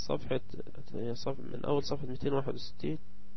صفحة هي صف من أول صفحة 261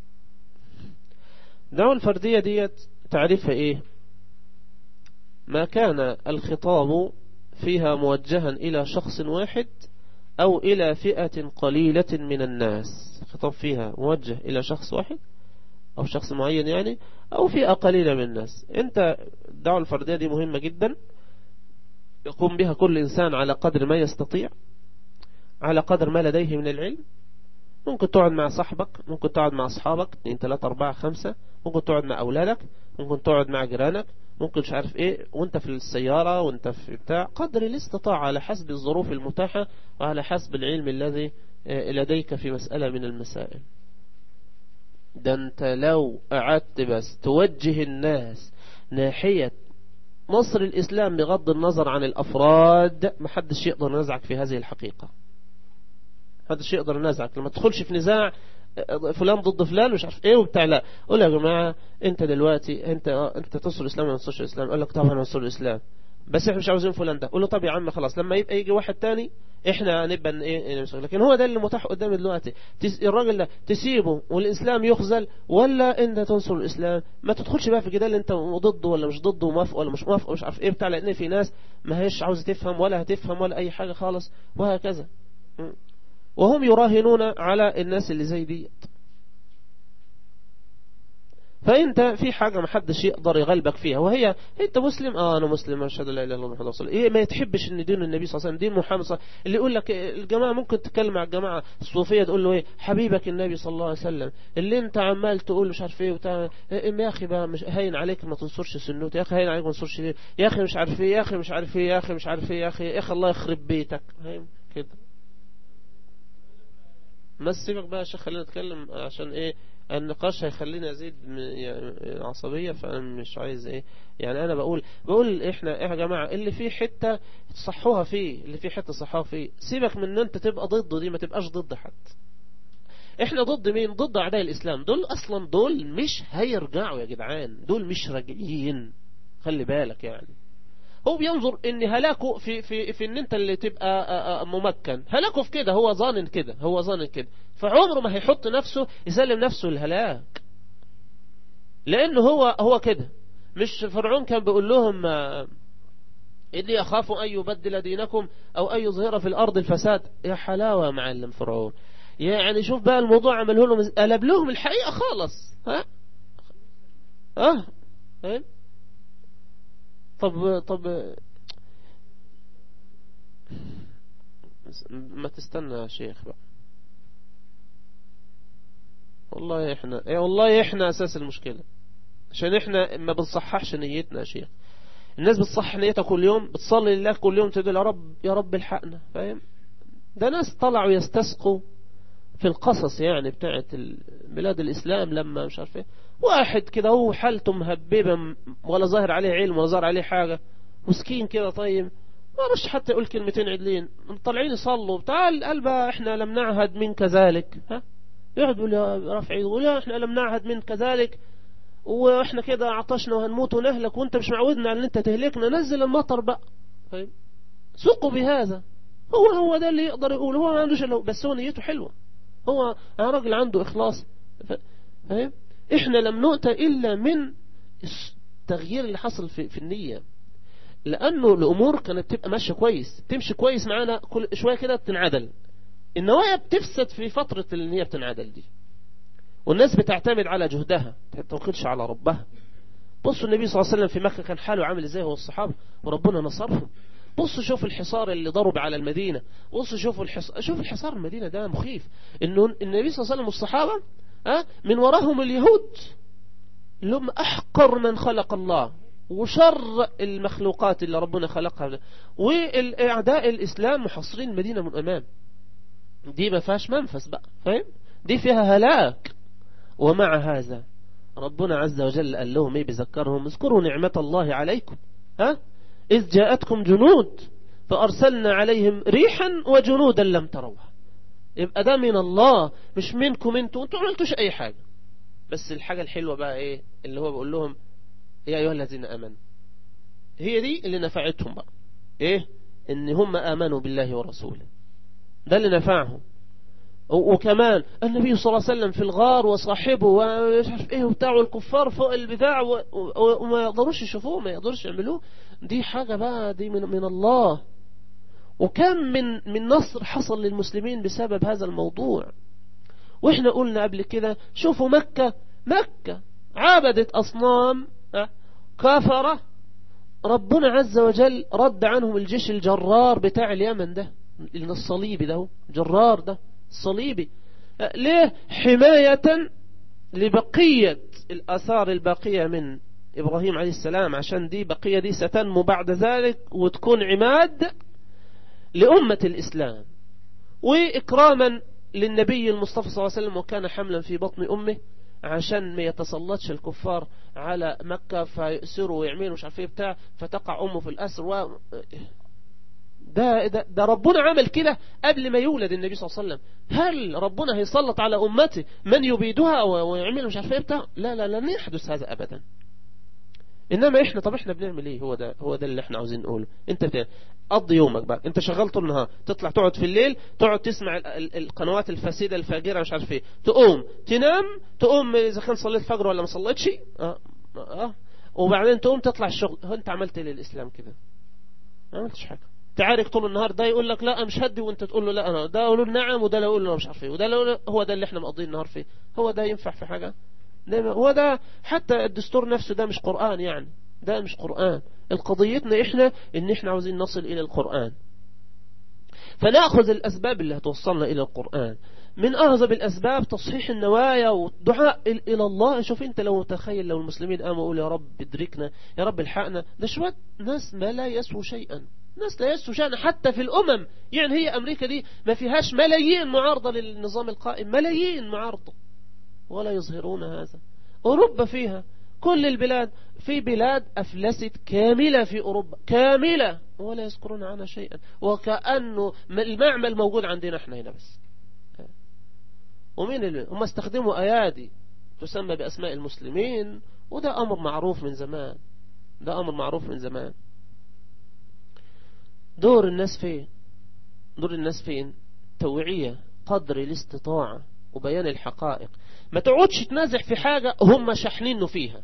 الدعوة الفردية ديت تعريفها إيه ما كان الخطاب فيها موجها إلى شخص واحد أو إلى فئة قليلة من الناس خطاب فيها موجه إلى شخص واحد أو شخص معين يعني أو فئة قليلة من الناس أنت الدعوة الفردية دي مهمة جدا يقوم بها كل إنسان على قدر ما يستطيع على قدر ما لديه من العلم ممكن تقعد مع صاحبك ممكن تقعد مع أصحابك 2 3 4 5 ممكن تقعد مع أولادك ممكن تقعد مع جيرانك ممكن مش عارف ايه وانت في السيارة وانت في بتاع قدر الاستطاع على حسب الظروف المتاحة وعلى حسب العلم الذي لديك في مسألة من المسائل ده انت لو قعدت بس توجه الناس ناحية نصر الإسلام بغض النظر عن الأفراد محدش يقدر ينازعك في هذه الحقيقة محدش يقدر ينازعك لما تدخلش في نزاع فلان ضد فلان مش عارف ايه وبتاع لا قول يا جماعة انت دلوقتي انت انت تنصر الاسلام ولا تنصرش الاسلام قال لك طبعا ننصر الاسلام بس احنا مش عاوزين فلان ده قول له طب يا عم خلاص لما يبقى يجي واحد تاني احنا هنبقى ايه نمسك لكن هو ده اللي متاح قدامي دلوقتي الراجل ده تسيبه والاسلام يخزل ولا انت تنصر الاسلام ما تدخلش بقى في جدال انت ضده ولا مش ضده وموافق ولا مش موافق ومش عارف ايه بتاع لان في ناس ما هيش عاوزه تفهم ولا هتفهم ولا اي حاجه خالص وهكذا وهم يراهنون على الناس اللي زي ديت فانت في حاجة ما حدش يقدر يغلبك فيها وهي انت مسلم اه انا مسلم اشهد لا اله الا الله محمد رسول الله ايه ما يتحبش ان دين النبي صلى الله عليه وسلم دين محمد صلى الله عليه وسلم اللي يقول لك الجماعه ممكن تتكلم مع الجماعه الصوفيه تقول له ايه حبيبك النبي صلى الله عليه وسلم اللي انت عمال تقول مش عارف ايه وبتاع يا اخي بقى مش هين عليك ما تنصرش سنته يا اخي هين عليك ما تنصرش ليه يا اخي مش عارف ايه يا اخي مش عارف ايه يا اخي مش عارف ايه يا اخي يا اخي الله يخرب بيتك فاهم كده ما سيبك بقى يا شيخ خلينا نتكلم عشان ايه النقاش هيخليني ازيد عصبية فانا مش عايز ايه يعني انا بقول بقول احنا ايه يا جماعة اللي فيه حتة تصحوها فيه اللي فيه حتة صحوها فيه سيبك من ان انت تبقى ضده دي ما تبقاش ضد حد احنا ضد مين ضد اعداء الاسلام دول اصلا دول مش هيرجعوا يا جدعان دول مش راجعين خلي بالك يعني هو بينظر ان هلاكه في في في ان انت اللي تبقى ممكن هلاكه في كده هو ظانن كده هو ظانن كده فعمره ما هيحط نفسه يسلم نفسه الهلاك لانه هو هو كده مش فرعون كان بيقول لهم إني أخاف أن يبدل دينكم أو أن يظهر في الأرض الفساد يا حلاوة يا معلم فرعون يعني شوف بقى الموضوع عمله لهم قلب لهم الحقيقة خالص ها اه فاهم طب طب ما تستنى يا شيخ بقى والله احنا ايه والله احنا اساس المشكلة عشان احنا ما بنصححش نيتنا يا شيخ الناس بتصحح نيتها كل يوم بتصلي لله كل يوم تقول يا رب يا رب الحقنا فاهم ده ناس طلعوا يستسقوا في القصص يعني بتاعت بلاد الإسلام لما مش عارف ايه واحد كده هو حالته مهببة ولا ظاهر عليه علم ولا ظاهر عليه حاجة مسكين كده طيب ما رش حتى يقول كلمتين عدلين طالعين يصلوا تعال قال احنا لم نعهد من كذلك ها يقعد يقول يا رافع يقول يا احنا لم نعهد من كذلك واحنا كده عطشنا وهنموت ونهلك وانت مش معودنا على ان انت تهلكنا نزل المطر بقى فاهم سقوا بهذا هو هو ده اللي يقدر يقول هو ما عندوش الا بس هو نيته حلوه هو راجل عنده إخلاص فاهم إحنا لم نؤتى إلا من التغيير اللي حصل في, في النية لأنه الأمور كانت تبقى ماشية كويس تمشي كويس معانا كل شوية كده بتنعدل النوايا بتفسد في فترة اللي هي بتنعدل دي والناس بتعتمد على جهدها ما توكلش على ربها بصوا النبي صلى الله عليه وسلم في مكة كان حاله عامل ازاي هو الصحابة وربنا نصرهم بصوا شوف الحصار اللي ضرب على المدينة بصوا شوفوا الحصار شوف الحصار المدينة ده مخيف انه النبي صلى الله عليه وسلم والصحابة ها من وراهم اليهود اللي هم احقر من خلق الله وشر المخلوقات اللي ربنا خلقها والاعداء الاسلام محصرين المدينة من امام دي ما فيهاش منفس بقى فاهم دي فيها هلاك ومع هذا ربنا عز وجل قال لهم ايه بيذكرهم اذكروا نعمة الله عليكم ها إذ جاءتكم جنود فأرسلنا عليهم ريحا وجنودا لم تروها يبقى ده من الله مش منكم انتوا انتوا عملتوش اي حاجة بس الحاجة الحلوة بقى ايه اللي هو بيقول لهم يا ايها الذين امنوا هي دي اللي نفعتهم بقى ايه ان هم امنوا بالله ورسوله ده اللي نفعهم وكمان النبي صلى الله عليه وسلم في الغار وصاحبه ومش عارف ايه وبتاع الكفار فوق البتاع وما يقدروش يشوفوه ما يقدروش يعملوه دي حاجة بقى دي من, من الله وكم من من نصر حصل للمسلمين بسبب هذا الموضوع واحنا قلنا قبل كده شوفوا مكة مكة عبدت أصنام كافرة ربنا عز وجل رد عنهم الجيش الجرار بتاع اليمن ده الصليبي ده جرار ده الصليبي ليه حماية لبقية الأثار الباقية من إبراهيم عليه السلام عشان دي بقية دي ستنمو بعد ذلك وتكون عماد لأمة الإسلام وإكراما للنبي المصطفى صلى الله عليه وسلم وكان حملا في بطن أمه عشان ما يتسلطش الكفار على مكة فيأسروا ويعملوا مش عارف ايه بتاع فتقع أمه في الأسر و... ده, ده, ده ربنا عمل كده قبل ما يولد النبي صلى الله عليه وسلم هل ربنا هيسلط على أمته من يبيدها ويعمل مش عارف ايه بتاع لا لا لن يحدث هذا أبدا انما احنا طب احنا بنعمل ايه هو ده هو ده اللي احنا عاوزين نقوله انت بتعمل قضي يومك بقى انت شغال طول النهار تطلع تقعد في الليل تقعد تسمع القنوات الفاسده الفاجره مش عارف ايه تقوم تنام تقوم اذا كان صليت الفجر ولا ما صليتش اه اه وبعدين تقوم تطلع الشغل هو انت عملت ايه للاسلام كده ما عملتش حاجه تعارك طول النهار ده يقول لك لا مش هدي وانت تقول له لا انا ده يقول له نعم وده يقول له مش عارف ايه وده يقول هو ده اللي احنا مقضيين النهار فيه هو ده ينفع في حاجه هو ده حتى الدستور نفسه ده مش قرآن يعني ده مش قرآن القضيتنا إحنا إن إحنا عاوزين نصل إلى القرآن فنأخذ الأسباب اللي هتوصلنا إلى القرآن من أعظم الأسباب تصحيح النوايا والدعاء إلى الله شوف أنت لو تخيل لو المسلمين قاموا يقولوا يا رب ادركنا يا رب الحقنا ده شوية ناس ما لا يسووا شيئا ناس لا يسووا شيئا حتى في الأمم يعني هي أمريكا دي ما فيهاش ملايين معارضة للنظام القائم ملايين معارضة ولا يظهرون هذا أوروبا فيها كل البلاد في بلاد أفلست كاملة في أوروبا كاملة ولا يذكرون عنها شيئا وكأنه المعمل موجود عندنا احنا هنا بس ومين اللي هم استخدموا أيادي تسمى بأسماء المسلمين وده أمر معروف من زمان ده أمر معروف من زمان دور الناس فين دور الناس فين توعية قدر الاستطاعة وبيان الحقائق ما تقعدش تنازح في حاجة هم شحنينه فيها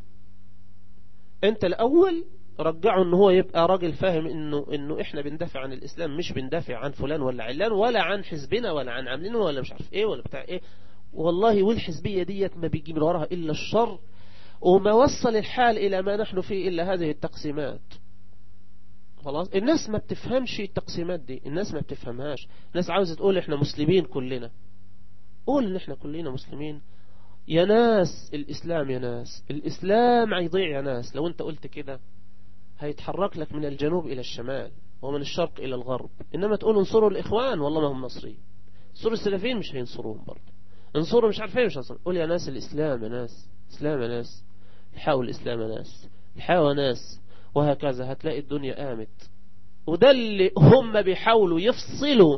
انت الاول رجعه ان هو يبقى راجل فاهم انه انه احنا بندافع عن الاسلام مش بندافع عن فلان ولا علان ولا عن حزبنا ولا عن عاملينه ولا مش عارف ايه ولا بتاع ايه والله والحزبية ديت ما بيجي من وراها الا الشر وما وصل الحال الى ما نحن فيه الا هذه التقسيمات خلاص الناس ما بتفهمش التقسيمات دي الناس ما بتفهمهاش الناس عاوزة تقول احنا مسلمين كلنا قول ان احنا كلنا مسلمين يا ناس الإسلام يا ناس الإسلام هيضيع يا ناس لو أنت قلت كده هيتحرك لك من الجنوب إلى الشمال ومن الشرق إلى الغرب إنما تقول انصروا الإخوان والله ما هم نصرين انصروا السلفيين مش هينصروهم برضه انصروا مش عارفين مش هينصروا قول يا ناس الإسلام يا ناس إسلام يا ناس الحاول الإسلام يا ناس الحاول يا ناس وهكذا هتلاقي الدنيا قامت وده اللي هم بيحاولوا يفصلوا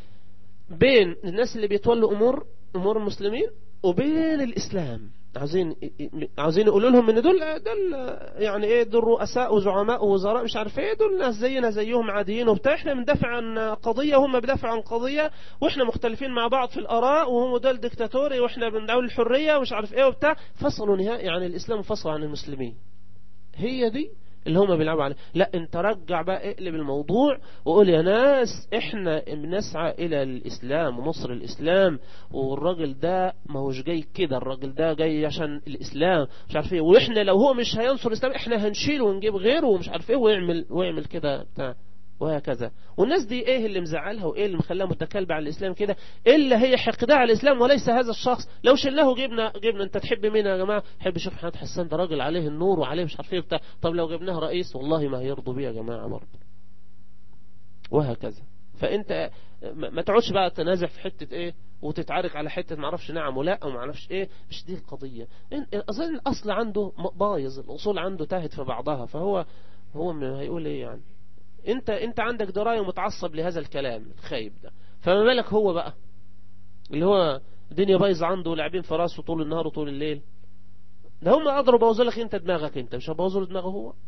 بين الناس اللي بيتولوا أمور أمور المسلمين وبين الإسلام عاوزين عاوزين يقولوا لهم ان دول دول يعني ايه دول رؤساء وزعماء ووزراء مش عارف ايه دول ناس زينا زيهم عاديين وبتاع احنا بندافع عن قضيه وهم بيدافعوا عن قضيه واحنا مختلفين مع بعض في الاراء وهم دول ديكتاتوري واحنا بندعوا الحريه ومش عارف ايه وبتاع فصلوا نهائي عن الاسلام وفصلوا عن المسلمين هي دي اللي هم بيلعبوا عليه لا انت رجع بقى اقلب الموضوع وقول يا ناس احنا بنسعى الى الاسلام ونصر الاسلام والراجل ده ما هوش جاي كده الراجل ده جاي عشان الاسلام مش عارف ايه واحنا لو هو مش هينصر الاسلام احنا هنشيله ونجيب غيره ومش عارف ايه ويعمل ويعمل كده بتاع وهكذا والناس دي ايه اللي مزعلها وايه اللي مخلاها متكلبة على الاسلام كده الا هي حقدها على الاسلام وليس هذا الشخص لو شلناه جبنا جبنا انت تحب مين يا جماعه حب شوف محمد حسان ده راجل عليه النور وعليه مش عارف ايه بتاع طب لو جبناه رئيس والله ما هيرضوا بيه يا جماعه برضه وهكذا فانت ما تقعدش بقى تنازع في حته ايه وتتعارك على حته ما اعرفش نعم ولا وما اعرفش ايه مش دي القضيه اظن الاصل عنده بايظ الاصول عنده تاهت في بعضها فهو هو هيقول ايه يعني انت انت عندك درايه ومتعصب لهذا الكلام الخايب ده فما بالك هو بقى اللي هو الدنيا بايظه عنده ولاعبين في راسه طول النهار وطول الليل ده هم قدروا يبوظوا لك انت دماغك انت مش هبوظوا له دماغه هو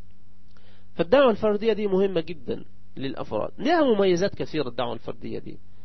فالدعوه الفرديه دي مهمه جدا للافراد لها مميزات كثيره الدعوه الفرديه دي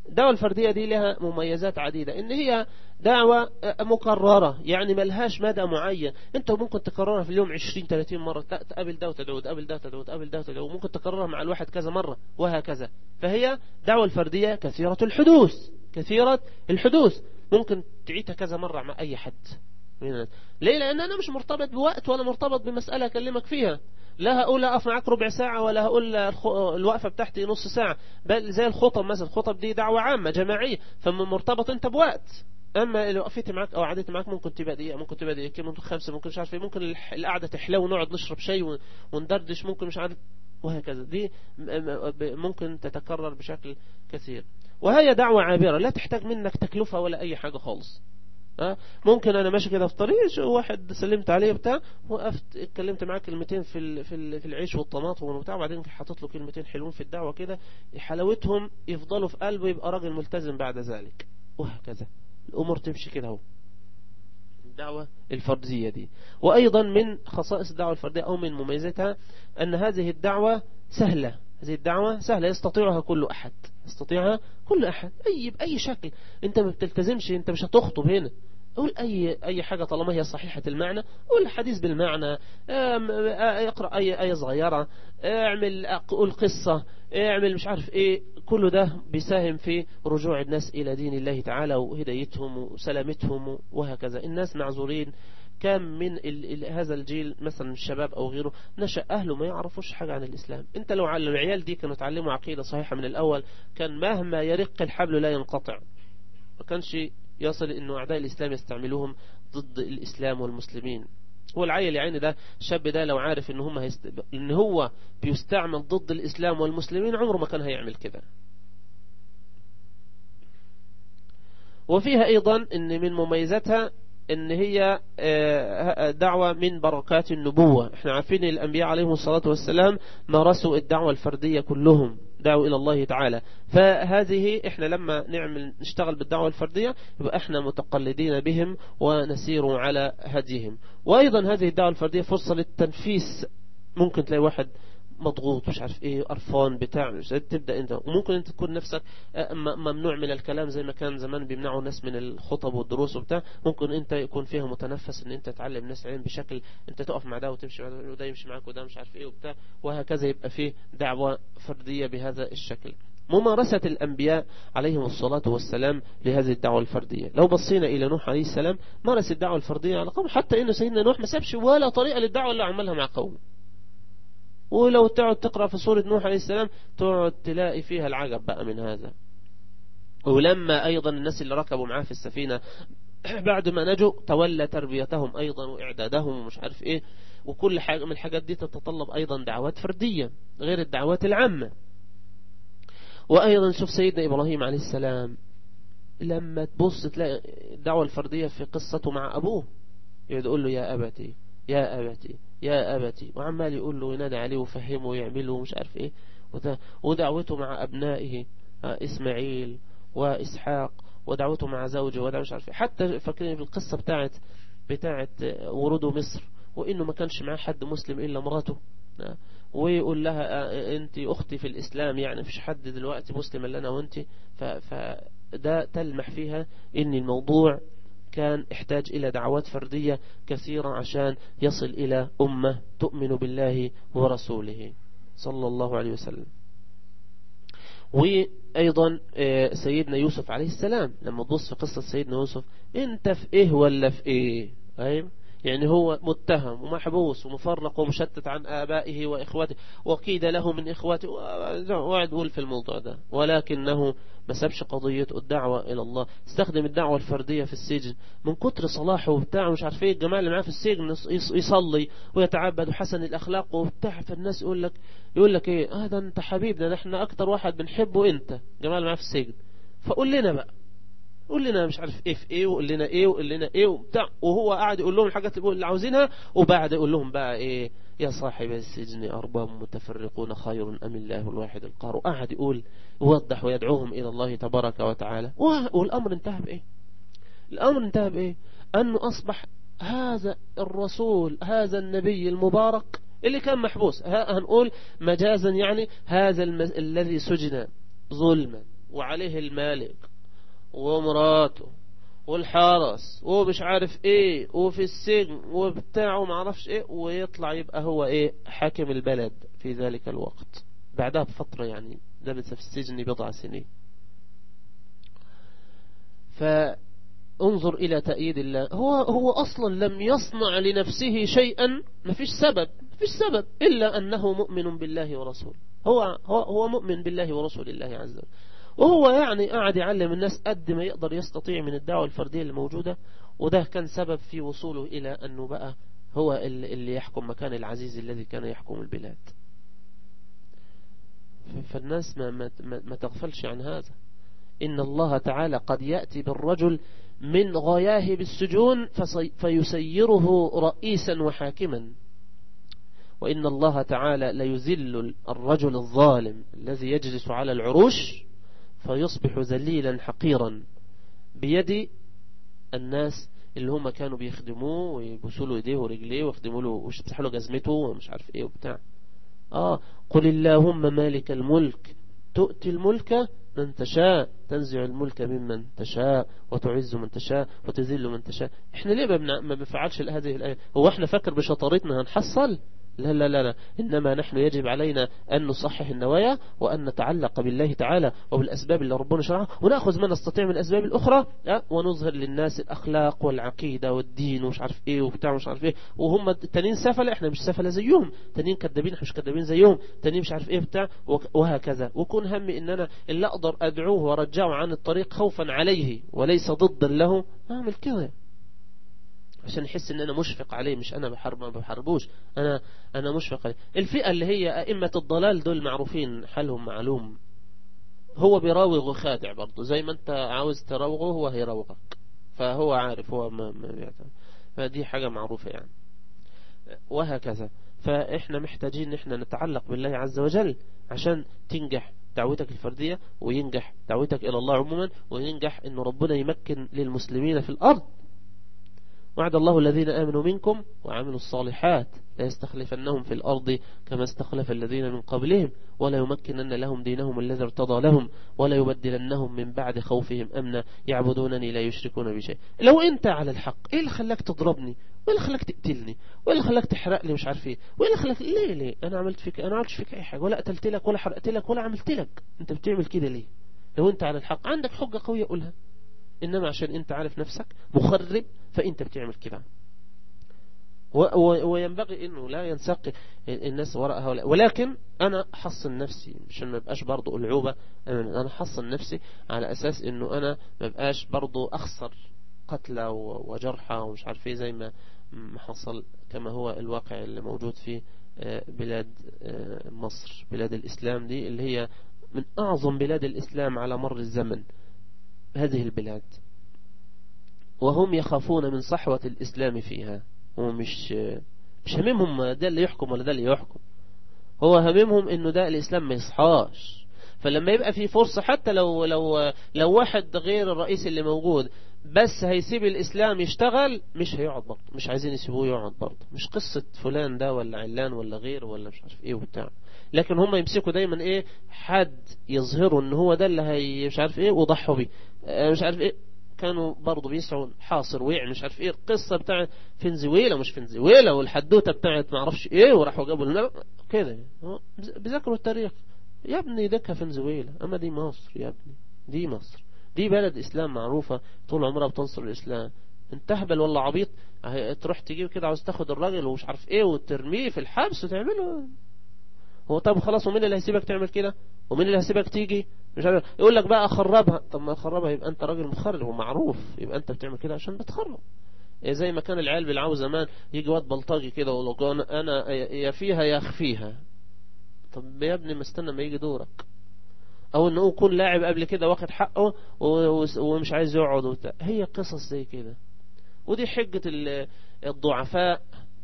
الدعوة الفردية دي لها مميزات عديدة ان هي دعوة مكررة يعني ملهاش مدى معين انت ممكن تكررها في اليوم 20 30 مرة تقابل ده وتدعو تقابل ده وتدعو تقابل ده وتدعو ممكن تكررها مع الواحد كذا مرة وهكذا فهي دعوة الفردية كثيرة الحدوث كثيرة الحدوث ممكن تعيدها كذا مرة مع اي حد ليه لان انا مش مرتبط بوقت ولا مرتبط بمسألة اكلمك فيها لا هقول اقف معاك ربع ساعة ولا هقول الوقفة بتاعتي نص ساعة بل زي الخطب مثلا الخطب دي دعوة عامة جماعية فمرتبط انت بوقت اما لو وقفت معاك او قعدت معاك ممكن تبقى دقيقه ممكن تبقى دقيقتين ممكن خمسه ممكن مش عارف ايه ممكن القعده تحلو ونقعد نشرب شاي وندردش ممكن مش عارف وهكذا دي ممكن تتكرر بشكل كثير وهي دعوة عابرة لا تحتاج منك تكلفة ولا أي حاجة خالص أه؟ ممكن انا ماشي كده في طريق واحد سلمت عليه بتاع وقفت اتكلمت معاه كلمتين في في العيش والطماطم وبتاع وبعدين حاطط له كلمتين حلوين في الدعوه كده حلاوتهم يفضلوا في قلبه يبقى راجل ملتزم بعد ذلك وهكذا الامور تمشي كده اهو الدعوة الفردية دي وأيضا من خصائص الدعوة الفردية أو من مميزتها أن هذه الدعوة سهلة هذه الدعوة سهلة يستطيعها كل أحد يستطيعها كل أحد أي بأي شكل أنت ما بتلتزمش أنت مش هتخطب هنا قول أي أي حاجة طالما هي صحيحة المعنى قول حديث بالمعنى اقرأ أي آية صغيرة اعمل قول قصة اعمل مش عارف إيه كل ده بيساهم في رجوع الناس إلى دين الله تعالى وهدايتهم وسلامتهم وهكذا الناس معذورين كم من ال ال هذا الجيل مثلا الشباب أو غيره نشأ أهله ما يعرفوش حاجة عن الإسلام أنت لو على العيال دي كانوا تعلموا عقيدة صحيحة من الأول كان مهما يرق الحبل لا ينقطع ما كانش يصل أنه أعداء الإسلام يستعملوهم ضد الإسلام والمسلمين هو العيل يعني ده الشاب ده لو عارف ان هم هيست... ان هو بيستعمل ضد الاسلام والمسلمين عمره ما كان هيعمل كده وفيها ايضا ان من مميزاتها ان هي دعوة من بركات النبوة احنا عارفين الانبياء عليهم الصلاة والسلام مارسوا الدعوة الفردية كلهم دعوا إلى الله تعالى فهذه إحنا لما نعمل نشتغل بالدعوة الفردية يبقى إحنا متقلدين بهم ونسير على هديهم وأيضا هذه الدعوة الفردية فرصة للتنفيس ممكن تلاقي واحد مضغوط مش عارف ايه قرفان بتاع مش تبدا انت وممكن انت تكون نفسك ممنوع من الكلام زي ما كان زمان بيمنعوا الناس من الخطب والدروس وبتاع ممكن انت يكون فيها متنفس ان انت تعلم ناس علم بشكل انت تقف مع ده وتمشي مع ده وده يمشي معاك وده مش عارف ايه وبتاع وهكذا يبقى فيه دعوة فردية بهذا الشكل ممارسة الأنبياء عليهم الصلاة والسلام لهذه الدعوة الفردية لو بصينا إلى نوح عليه السلام مارس الدعوة الفردية على قوم حتى إنه سيدنا نوح ما سابش ولا طريقة للدعوة اللي عملها مع قومه ولو تقعد تقرأ في سورة نوح عليه السلام تقعد تلاقي فيها العجب بقى من هذا ولما أيضا الناس اللي ركبوا معاه في السفينة بعد ما نجوا تولى تربيتهم أيضا وإعدادهم ومش عارف إيه وكل حاجة من الحاجات دي تتطلب أيضا دعوات فردية غير الدعوات العامة وأيضا شوف سيدنا إبراهيم عليه السلام لما تبص تلاقي الدعوة الفردية في قصته مع أبوه يقول له يا أبتي يا أبتي يا أبتي وعمال يقول له وينادي عليه ويفهمه ويعمله ومش عارف إيه ودعوته مع أبنائه إسماعيل وإسحاق ودعوته مع زوجه ودعوته مش عارف إيه حتى فاكرين في القصة بتاعت بتاعت وروده مصر وإنه ما كانش معاه حد مسلم إلا مراته ويقول لها أنت أختي في الإسلام يعني مفيش حد دلوقتي مسلم إلا أنا وأنت فده تلمح فيها إن الموضوع كان احتاج إلى دعوات فردية كثيرة عشان يصل إلى أمة تؤمن بالله ورسوله صلى الله عليه وسلم وأيضا سيدنا يوسف عليه السلام لما تبص في قصة سيدنا يوسف انت في ايه ولا في ايه أيوة يعني هو متهم ومحبوس ومفرق ومشتت عن آبائه وإخوته وقيد له من إخواته وقعد يقول في الموضوع ده ولكنه ما سابش قضية الدعوة إلى الله استخدم الدعوة الفردية في السجن من كتر صلاحه وبتاع مش عارف ايه الجماعة اللي معاه في السجن يصلي ويتعبد وحسن الأخلاق وبتاع فالناس يقول لك يقول لك ايه هذا انت حبيبنا نحن أكتر واحد بنحبه انت الجماعة اللي معاه في السجن فقول لنا بقى قول لنا مش عارف ايه في ايه وقول لنا ايه وقول لنا ايه وبتاع وهو قاعد يقول لهم الحاجات اللي عاوزينها وبعد يقول لهم بقى ايه يا صاحب السجن أرباب متفرقون خير أم الله الواحد القهار وقعد يقول يوضح ويدعوهم إلى الله تبارك وتعالى والأمر انتهى بإيه الأمر انتهى بإيه أنه أصبح هذا الرسول هذا النبي المبارك اللي كان محبوس هنقول مجازا يعني هذا المز... الذي سجن ظلما وعليه المالك ومراته والحرس ومش عارف ايه وفي السجن وبتاعه معرفش ايه ويطلع يبقى هو ايه حاكم البلد في ذلك الوقت بعدها بفترة يعني لبث في السجن بضع سنين فانظر إلى تأييد الله هو, هو أصلا لم يصنع لنفسه شيئا ما فيش سبب ما فيش سبب إلا أنه مؤمن بالله ورسوله هو, هو, هو مؤمن بالله ورسول الله عز وجل وهو يعني قاعد يعلم الناس قد ما يقدر يستطيع من الدعوة الفردية الموجودة وده كان سبب في وصوله إلى أنه بقى هو اللي يحكم مكان العزيز الذي كان يحكم البلاد فالناس ما, ما, ما تغفلش عن هذا إن الله تعالى قد يأتي بالرجل من غياه بالسجون فيسيره رئيسا وحاكما وإن الله تعالى ليذل الرجل الظالم الذي يجلس على العروش فيصبح ذليلا حقيرا بيد الناس اللي هم كانوا بيخدموه ويبسوا له ايديه ورجليه ويخدموا له ويمسحوا له جزمته ومش عارف ايه وبتاع اه قل اللهم مالك الملك تؤتي الملك من تشاء تنزع الملك ممن تشاء وتعز من تشاء وتذل من تشاء احنا ليه ما بنفعلش هذه الآية هو احنا فكر بشطارتنا هنحصل لا لا لا لا إنما نحن يجب علينا أن نصحح النوايا وأن نتعلق بالله تعالى وبالأسباب اللي ربنا شرعها ونأخذ ما نستطيع من الأسباب الأخرى ونظهر للناس الأخلاق والعقيدة والدين ومش عارف إيه وبتاع مش عارف إيه وهم التانيين سفلة إحنا مش سفلة زيهم تانيين كذابين إحنا مش كذابين زيهم تانيين مش عارف إيه بتاع وهكذا وكون همي إن أنا اللي أقدر أدعوه وأرجعه عن الطريق خوفا عليه وليس ضدا له أعمل كده عشان يحس ان انا مشفق عليه مش انا بحارب ما بحاربوش انا انا مشفق عليه الفئة اللي هي ائمة الضلال دول معروفين حالهم معلوم هو بيراوغ وخادع برضه زي ما انت عاوز تراوغه هو هيراوغك فهو عارف هو ما, ما فدي حاجة معروفة يعني وهكذا فاحنا محتاجين ان احنا نتعلق بالله عز وجل عشان تنجح دعوتك الفردية وينجح دعوتك إلى الله عموما وينجح أن ربنا يمكن للمسلمين في الأرض وعد الله الذين آمنوا منكم وعملوا الصالحات لا يستخلفنهم في الأرض كما استخلف الذين من قبلهم ولا يمكنن لهم دينهم الذي ارتضى لهم ولا يبدلنهم من بعد خوفهم أمنا يعبدونني لا يشركون بشيء لو أنت على الحق إيه اللي خلاك تضربني وإيه اللي خلاك تقتلني وإيه اللي خلاك تحرق لي مش عارف إيه وإيه اللي خلاك ليه ليه أنا عملت فيك أنا عملتش فيك أي حاجة ولا قتلت لك ولا حرقت لك ولا عملت لك أنت بتعمل كده ليه لو أنت على الحق عندك حجة قوية قولها إنما عشان أنت عارف نفسك مخرب فأنت بتعمل كده وينبغي انه لا ينسق الناس وراء هؤلاء ولكن انا حصن نفسي مشان ما بقاش برضو العوبة انا حصن نفسي على اساس انه انا ما بقاش برضو اخسر قتلى وجرحى ومش عارف ايه زي ما حصل كما هو الواقع اللي موجود في بلاد مصر بلاد الاسلام دي اللي هي من اعظم بلاد الاسلام على مر الزمن هذه البلاد وهم يخافون من صحوة الإسلام فيها هم مش مش هممهم ده اللي يحكم ولا ده اللي يحكم هو هممهم انه ده الإسلام ما يصحاش فلما يبقى في فرصة حتى لو لو لو واحد غير الرئيس اللي موجود بس هيسيب الإسلام يشتغل مش هيقعد برضه مش عايزين يسيبوه يقعد برضه مش قصة فلان ده ولا علان ولا غيره ولا مش عارف ايه وبتاع لكن هم يمسكوا دايما ايه حد يظهروا ان هو ده اللي هي مش عارف ايه وضحوا بيه مش عارف ايه كانوا برضه بيسعوا حاصر ويع مش عارف ايه القصة بتاعت فنزويلا مش فنزويلا والحدوتة بتاعت ما اعرفش ايه وراحوا جابوا لنا كده بيذاكروا التاريخ يا ابني دكها فنزويلا اما دي مصر يا ابني دي مصر دي بلد اسلام معروفة طول عمرها بتنصر الاسلام انت هبل ولا عبيط تروح تجيب كده عاوز تاخد الراجل ومش عارف ايه وترميه في الحبس وتعمله هو طب خلاص ومين اللي هيسيبك تعمل كده ومين اللي هيسيبك تيجي مش عارف يقول لك بقى اخربها طب ما اخربها يبقى انت راجل مخرب ومعروف يبقى انت بتعمل كده عشان بتخرب إيه زي ما كان العيال بيلعبوا زمان يجي واد بلطجي كده ويقول انا يا فيها يا اخفيها طب يا ابني ما استنى ما يجي دورك او انه يكون لاعب قبل كده واخد حقه ومش عايز يقعد وبتاع هي قصص زي كده ودي حجة الضعفاء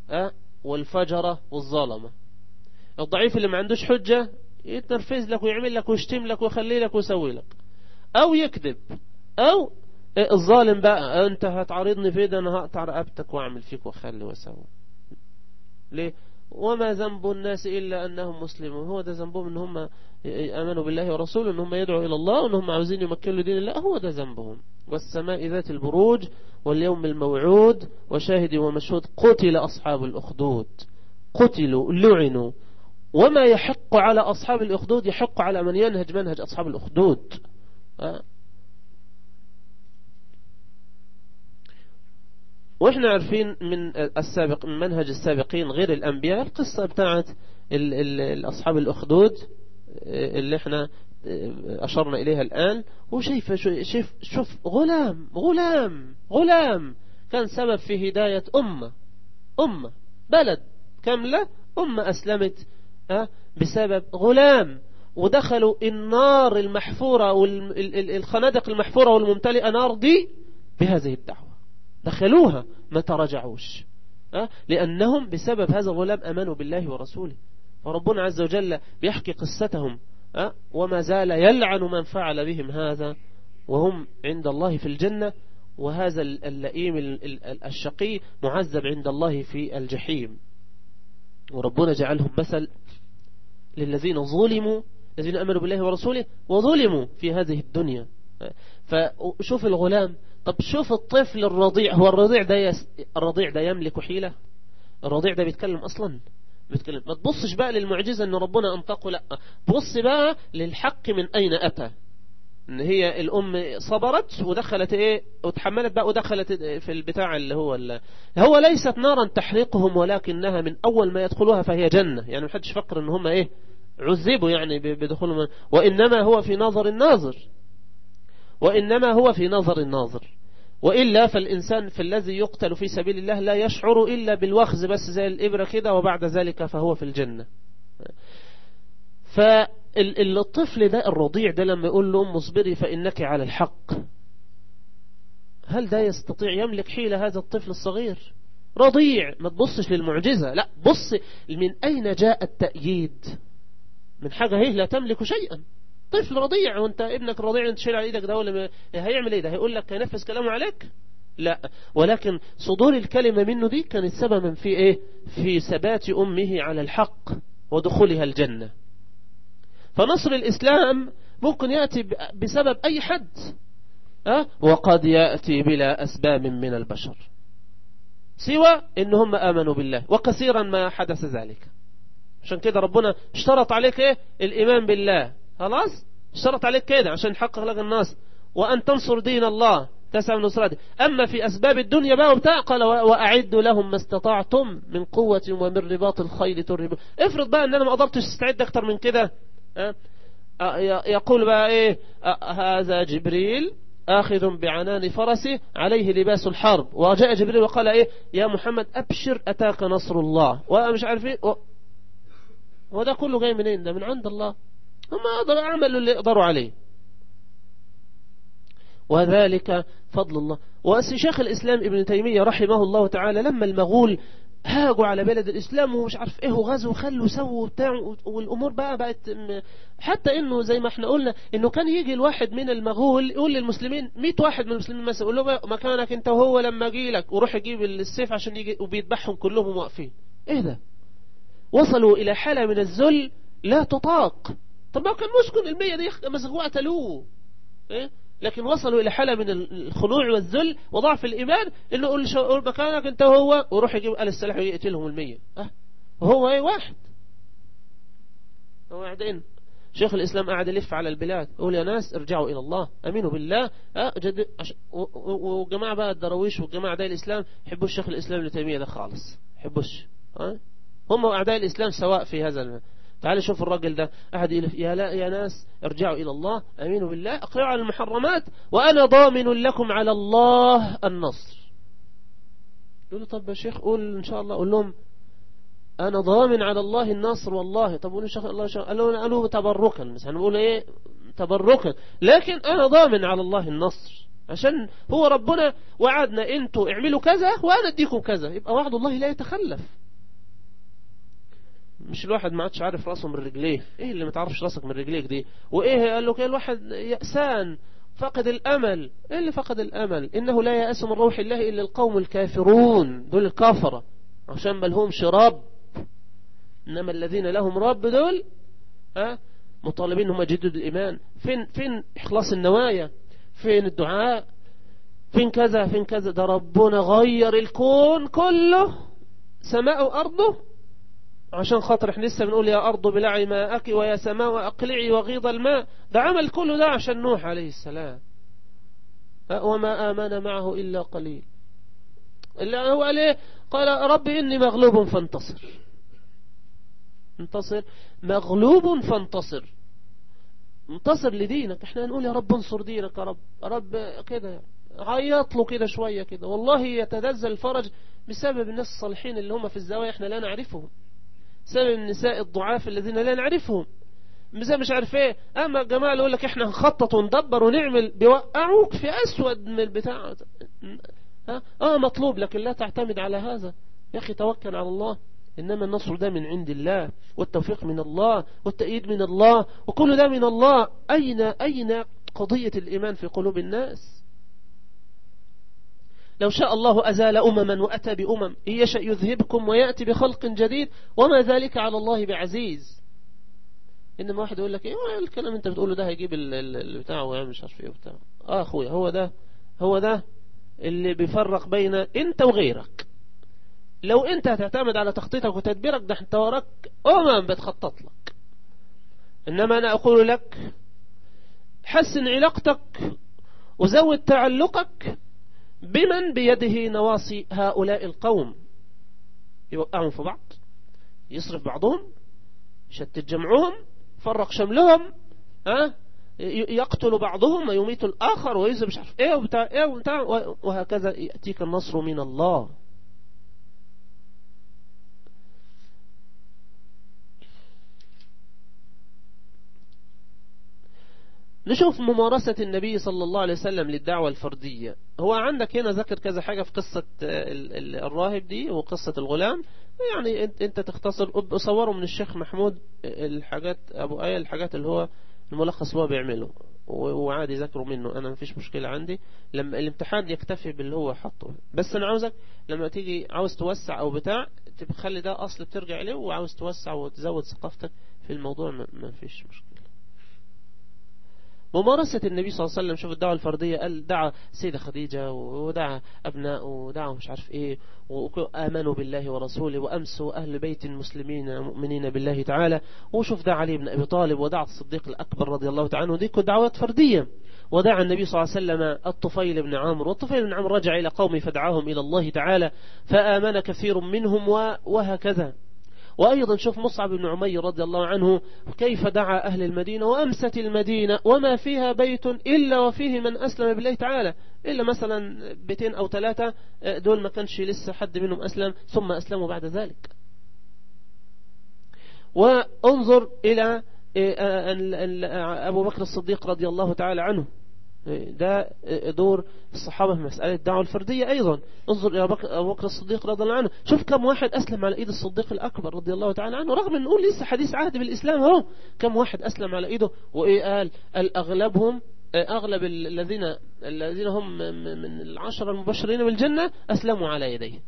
والفجرة والظلمة الضعيف اللي ما عندوش حجة يتنرفز لك ويعمل لك ويشتم لك ويخلي لك ويسوي لك او يكذب او الظالم بقى انت هتعارضني في ده انا هقطع رقبتك واعمل فيك واخلي واسوي ليه وما ذنب الناس إلا أنهم مسلمون هو ده ذنبهم أن هم أمنوا بالله ورسوله أن هم يدعوا إلى الله وأن هم عاوزين يمكنوا دين الله هو ده ذنبهم والسماء ذات البروج واليوم الموعود وشاهد ومشهود قتل أصحاب الأخدود قتلوا لعنوا وما يحق على أصحاب الأخدود يحق على من ينهج منهج أصحاب الأخدود واحنا عارفين من السابق من منهج السابقين غير الأنبياء القصة بتاعت أصحاب الأخدود اللي احنا أشرنا إليها الآن وشايف شوف, شوف غلام غلام غلام كان سبب في هداية أمة أمة بلد كاملة أمة أسلمت بسبب غلام ودخلوا النار المحفورة والخنادق المحفورة والممتلئة نار دي بهذه الدعوة دخلوها ما ترجعوش لأنهم بسبب هذا الغلام أمنوا بالله ورسوله فربنا عز وجل بيحكي قصتهم وما زال يلعن من فعل بهم هذا وهم عند الله في الجنة وهذا اللئيم الشقي معذب عند الله في الجحيم وربنا جعلهم مثل للذين ظلموا الذين أمنوا بالله ورسوله وظلموا في هذه الدنيا فشوف الغلام طب شوف الطفل الرضيع هو الرضيع ده يس... الرضيع ده يملك حيلة الرضيع ده بيتكلم أصلا بيتكلم ما تبصش بقى للمعجزة أن ربنا أنطقه لا بص بقى للحق من أين أتى ان هي الام صبرت ودخلت ايه وتحملت بقى ودخلت في البتاع اللي هو اللي هو ليست نارا تحرقهم ولكنها من اول ما يدخلوها فهي جنة يعني ما حدش فكر ان هم ايه عذبوا يعني بدخولهم وانما هو في نظر الناظر وانما هو في نظر الناظر وإلا فالإنسان في الذي يقتل في سبيل الله لا يشعر إلا بالوخز بس زي الإبرة كده وبعد ذلك فهو في الجنة فالطفل ده الرضيع ده لما يقول له مصبري فإنك على الحق هل ده يستطيع يملك حيلة هذا الطفل الصغير رضيع ما تبصش للمعجزة لا بص من أين جاء التأييد من حاجة هي لا تملك شيئا طفل رضيع وانت ابنك رضيع انت شيل على ايدك ده ولا هيعمل ايه ده هيقول لك هينفذ كلامه عليك لا ولكن صدور الكلمة منه دي كانت سببا في ايه في ثبات امه على الحق ودخولها الجنة فنصر الاسلام ممكن يأتي بسبب اي حد أه؟ وقد يأتي بلا اسباب من البشر سوى ان هم امنوا بالله وكثيرا ما حدث ذلك عشان كده ربنا اشترط عليك ايه الايمان بالله خلاص اشترط عليك كده عشان يحقق لك النصر وأن تنصر دين الله تسعى من نصرته أما في أسباب الدنيا بقى وبتاع قال وأعدوا لهم ما استطعتم من قوة ومن رباط الخيل ترهبون افرض بقى أن أنا ما قدرتش استعد أكتر من كده يقول بقى إيه هذا جبريل آخذ بعنان فرسه عليه لباس الحرب وجاء جبريل وقال إيه يا محمد أبشر أتاك نصر الله ومش عارف إيه وده كله جاي منين ده من عند الله هم قدروا عملوا اللي يقدروا عليه وذلك فضل الله وشيخ الإسلام ابن تيمية رحمه الله تعالى لما المغول هاجوا على بلد الإسلام ومش عارف إيه وغزوا وخلوا سووا وبتاع والأمور بقى بقت حتى إنه زي ما إحنا قلنا إنه كان يجي الواحد من المغول يقول للمسلمين 100 واحد من المسلمين مثلا يقول له مكانك أنت وهو لما أجي لك وروح يجيب السيف عشان يجي وبيذبحهم كلهم واقفين إيه ده وصلوا إلى حالة من الذل لا تطاق طب ما كان مسكن المية دي مسكوه قتلوه إيه؟ لكن وصلوا إلى حالة من الخنوع والذل وضعف الإيمان إنه يقول مكانك أنت وهو وروح يجيب آل السلاح ويقتلهم المية أه؟ وهو إيه واحد هو قاعدين شيخ الإسلام قاعد يلف على البلاد يقول يا ناس ارجعوا إلى الله أمينوا بالله أه جد... وجماعة بقى الدرويش والجماعة أعداء الإسلام يحبوا الشيخ الإسلام ابن تيمية ده خالص يحبوش أه؟ هم أعداء الإسلام سواء في هذا المكان تعال شوف الراجل ده أحد يقول يا لا يا ناس ارجعوا إلى الله أمينوا بالله أقرأوا على المحرمات وأنا ضامن لكم على الله النصر يقولوا طب يا شيخ قول إن شاء الله قول لهم أنا ضامن على الله النصر والله طب قولوا شيخ الله شيخ قالوا قالوا تبركا مثلا نقول إيه تبركا لكن أنا ضامن على الله النصر عشان هو ربنا وعدنا انتوا اعملوا كذا وانا اديكم كذا يبقى وعد الله لا يتخلف مش الواحد ما عادش عارف راسه من رجليه ايه اللي ما تعرفش راسك من رجليك دي وايه قال له كده الواحد يأسان فقد الامل ايه اللي فقد الامل انه لا يأس من روح الله الا القوم الكافرون دول الكافرة عشان ما لهمش رب إنما الذين لهم رب دول ها مطالبين هم يجددوا الإيمان فين فين إخلاص النوايا فين الدعاء فين كذا فين كذا ده ربنا غير الكون كله سماء وأرضه عشان خاطر احنا لسه بنقول يا أرض بلعي ماءك ويا سماء أقلعي وغيض الماء ده عمل كله ده عشان نوح عليه السلام وما آمن معه إلا قليل إلا هو قال قال ربي إني مغلوب فانتصر انتصر مغلوب فانتصر انتصر لدينك احنا نقول يا رب انصر دينك يا رب يا رب كده عيط له كده شوية كده والله يتنزل الفرج بسبب الناس الصالحين اللي هم في الزوايا احنا لا نعرفهم بسبب النساء الضعاف الذين لا نعرفهم زي مش عارف ايه اما الجماعه اللي يقول لك احنا هنخطط وندبر ونعمل بيوقعوك في اسود من البتاع ها اه مطلوب لكن لا تعتمد على هذا يا اخي توكل على الله انما النصر ده من عند الله والتوفيق من الله والتأييد من الله وكل ده من الله اين اين قضية الايمان في قلوب الناس لو شاء الله أزال أمما وأتى بأمم إن يشأ يذهبكم ويأتي بخلق جديد وما ذلك على الله بعزيز إنما واحد يقول لك إيه الكلام أنت بتقوله ده هيجيب البتاع ويعمل مش عارف إيه وبتاع آه أخويا هو ده هو ده اللي بيفرق بين أنت وغيرك لو أنت هتعتمد على تخطيطك وتدبيرك ده أنت وراك أمم بتخطط لك إنما أنا أقول لك حسن علاقتك وزود تعلقك بمن بيده نواصي هؤلاء القوم يوقعهم في بعض يصرف بعضهم يشتت جمعهم فرق شملهم ها يقتل بعضهم ويميت الآخر ويزر مش عارف ايه وبتاع ايه وبتاع وهكذا يأتيك النصر من الله نشوف ممارسة النبي صلى الله عليه وسلم للدعوة الفردية هو عندك هنا ذكر كذا حاجة في قصة الراهب دي وقصة الغلام يعني انت تختصر صوره من الشيخ محمود الحاجات ابو ايه الحاجات اللي هو الملخص هو بيعمله وعادي ذكره منه انا مفيش مشكلة عندي لما الامتحان يكتفي باللي هو حطه بس انا عاوزك لما تيجي عاوز توسع او بتاع تخلي ده اصل بترجع اليه وعاوز توسع وتزود ثقافتك في الموضوع مفيش مشكلة ممارسة النبي صلى الله عليه وسلم شوف الدعوة الفردية قال دعا سيدة خديجة ودعا أبناء ودعا مش عارف إيه وآمنوا بالله ورسوله وأمسوا أهل بيت المسلمين مؤمنين بالله تعالى وشوف دعا علي بن أبي طالب ودعا الصديق الأكبر رضي الله تعالى عنه دي دعوات فردية ودعا النبي صلى الله عليه وسلم الطفيل بن عمرو والطفيل بن عمرو رجع إلى قومه فدعاهم إلى الله تعالى فآمن كثير منهم وهكذا وأيضا شوف مصعب بن عمير رضي الله عنه كيف دعا أهل المدينة وأمست المدينة وما فيها بيت إلا وفيه من أسلم بالله تعالى إلا مثلا بيتين أو ثلاثة دول ما كانش لسه حد منهم أسلم ثم أسلموا بعد ذلك وانظر إلى أبو بكر الصديق رضي الله تعالى عنه ده دور الصحابة في مسألة الدعوة الفردية أيضا انظر إلى أبو بكر الصديق رضي الله عنه شوف كم واحد أسلم على إيد الصديق الأكبر رضي الله تعالى عنه رغم أن نقول لسه حديث عهد بالإسلام هو كم واحد أسلم على إيده وإيه قال الأغلبهم أغلب الذين الذين هم من العشرة المبشرين بالجنة أسلموا على يديه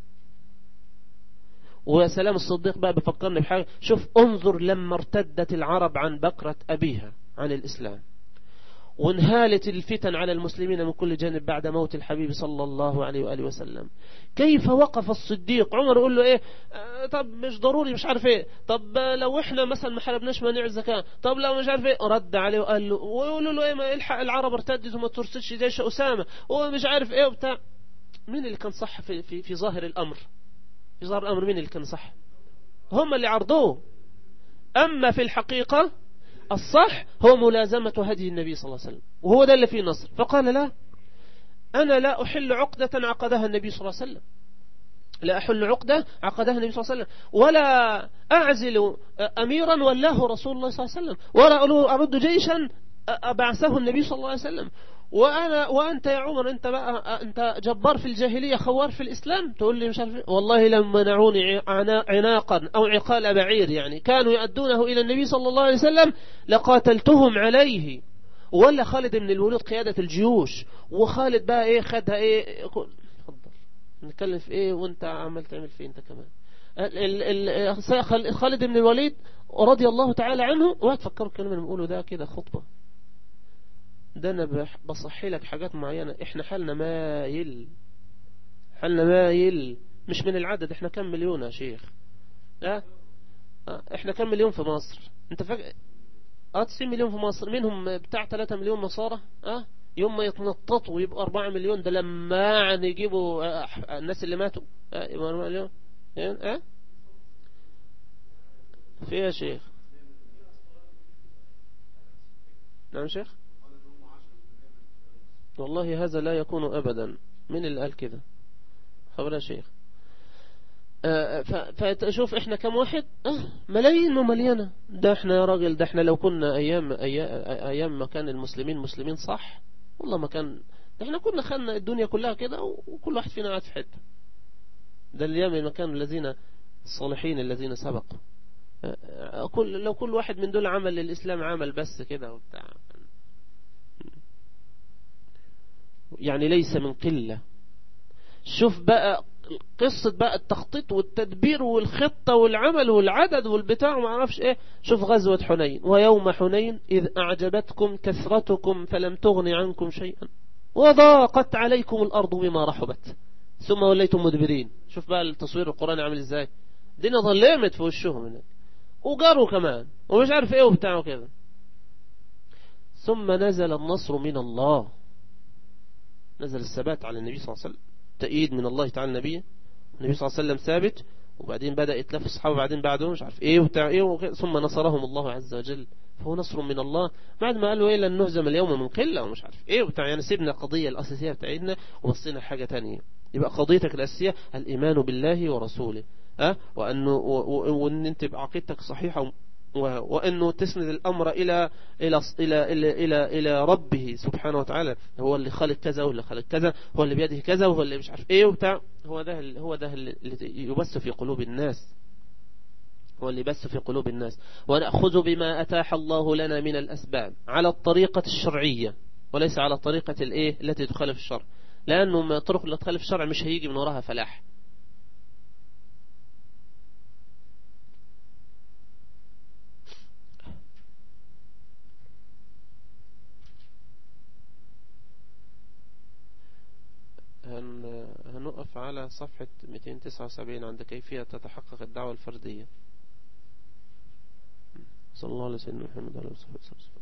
وسلام الصديق بقى بفكرني بحاجة شوف انظر لما ارتدت العرب عن بكرة أبيها عن الإسلام وانهالت الفتن على المسلمين من كل جانب بعد موت الحبيب صلى الله عليه وآله وسلم كيف وقف الصديق عمر يقول له ايه آه طب مش ضروري مش عارف ايه طب لو احنا مثلا ما حاربناش مانع الزكاة طب لو مش عارف ايه رد عليه وقال له ويقولوا له ايه ما الحق العرب ارتدت وما ترسلش جيش أسامة ومش عارف ايه وبتاع مين اللي كان صح في, في, في ظاهر الأمر في ظاهر الأمر مين اللي كان صح هم اللي عرضوه أما في الحقيقة الصح هو ملازمة هدي النبي صلى الله عليه وسلم وهو ده اللي فيه نصر فقال لا أنا لا أحل عقدة عقدها النبي صلى الله عليه وسلم لا أحل عقدة عقدها النبي صلى الله عليه وسلم ولا أعزل أميرا ولاه رسول الله صلى الله عليه وسلم ولا أرد جيشا أبعثه النبي صلى الله عليه وسلم وأنا وأنت يا عمر أنت بقى أنت جبار في الجاهلية خوار في الإسلام تقول لي مش عارف والله لم منعوني عناقا أو عقال بعير يعني كانوا يؤدونه إلى النبي صلى الله عليه وسلم لقاتلتهم عليه ولا خالد بن الوليد قيادة الجيوش وخالد بقى إيه خدها إيه اتفضل نتكلم في إيه وأنت عمال تعمل في إيه أنت كمان خالد بن الوليد رضي الله تعالى عنه وهتفكروا الكلام اللي بنقوله ده كده خطبة ده انا بصحي لك حاجات معينة احنا حالنا مايل حالنا مايل مش من العدد احنا كم مليون يا شيخ اه, اه احنا كم مليون في مصر انت فاكر اه 90 مليون في مصر منهم بتاع 3 مليون نصارى اه يوم ما يتنططوا ويبقوا 4 مليون ده لما يعني يجيبوا اه الناس اللي ماتوا اه يبقوا 4 مليون اه في يا شيخ نعم شيخ والله هذا لا يكون أبدا من اللي قال كده خبر يا شيخ فتشوف احنا كم واحد اه ملايين ومليانة ده احنا يا راجل ده احنا لو كنا ايام ايام ما كان المسلمين مسلمين صح والله ما كان ده احنا كنا خلنا الدنيا كلها كده وكل واحد فينا قاعد في حته ده الايام ما كانوا الذين الصالحين الذين سبقوا كل لو كل واحد من دول عمل للإسلام عمل بس كده وبتاع يعني ليس من قلة شوف بقى قصة بقى التخطيط والتدبير والخطة والعمل والعدد والبتاع وما اعرفش ايه شوف غزوة حنين ويوم حنين إذ أعجبتكم كثرتكم فلم تغن عنكم شيئا وضاقت عليكم الأرض بما رحبت ثم وليتم مدبرين شوف بقى التصوير القرآني عامل ازاي الدنيا ظلمت في وشهم هناك وجاروا كمان ومش عارف ايه وبتاعه كده ثم نزل النصر من الله نزل الثبات على النبي صلى الله عليه وسلم تأييد من الله تعالى النبي النبي صلى الله عليه وسلم ثابت وبعدين بدأ يتلف الصحابة بعدين بعده مش عارف ايه وبتاع ايه وكده ثم نصرهم الله عز وجل فهو نصر من الله بعد ما قالوا ايه لن نهزم اليوم من قلة ومش عارف ايه وبتاع يعني سيبنا القضية الأساسية بتاعتنا وبصينا حاجة تانية يبقى قضيتك الأساسية الإيمان بالله ورسوله أه؟ وأنه وأن أنت بعقيدتك صحيحة وأنه تسند الأمر إلى إلى إلى إلى إلى, إلى ربه سبحانه وتعالى هو اللي خلق كذا واللي خلق كذا هو اللي بيده كذا وهو اللي مش عارف إيه وبتاع هو ده هو ده اللي يبث في قلوب الناس هو اللي بث في قلوب الناس ونأخذ بما أتاح الله لنا من الأسباب على الطريقة الشرعية وليس على الطريقة الإيه التي تخالف الشرع لأنه الطرق اللي تخالف الشرع مش هيجي من وراها فلاح هنقف على صفحة 279 عند كيفية تتحقق الدعوة الفردية صلى الله عليه وسلم محمد عليه وصحبه وسلم